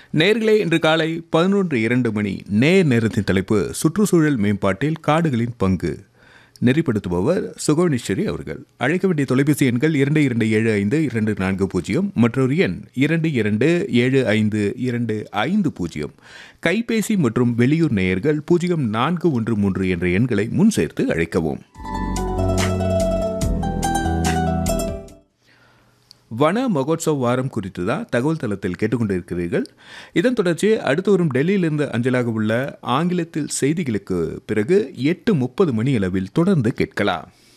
நேர்களே இன்று காலை பதினொன்று இரண்டு மணி நேர் நேரத்தின் தலைப்பு சுற்றுச்சூழல் மேம்பாட்டில் காடுகளின் பங்கு நெறிப்படுத்துபவர் சுகோணீஸ்வரி அவர்கள் அழைக்க வேண்டிய தொலைபேசி எண்கள் இரண்டு இரண்டு ஏழு ஐந்து இரண்டு நான்கு பூஜ்ஜியம் மற்றொரு எண் இரண்டு இரண்டு ஏழு ஐந்து இரண்டு ஐந்து பூஜ்ஜியம் கைபேசி மற்றும் வெளியூர் நேயர்கள் பூஜ்ஜியம் நான்கு ஒன்று மூன்று என்ற எண்களை முன் சேர்த்து அழைக்கவும் வன மகோத்சவ் வாரம் குறித்து தான் தகவல் தளத்தில் கேட்டுக்கொண்டிருக்கிறீர்கள் இதன் தொடர்ச்சி அடுத்து வரும் டெல்லியிலிருந்து அஞ்சலாக உள்ள ஆங்கிலத்தில் செய்திகளுக்கு பிறகு எட்டு முப்பது மணி அளவில் தொடர்ந்து கேட்கலாம்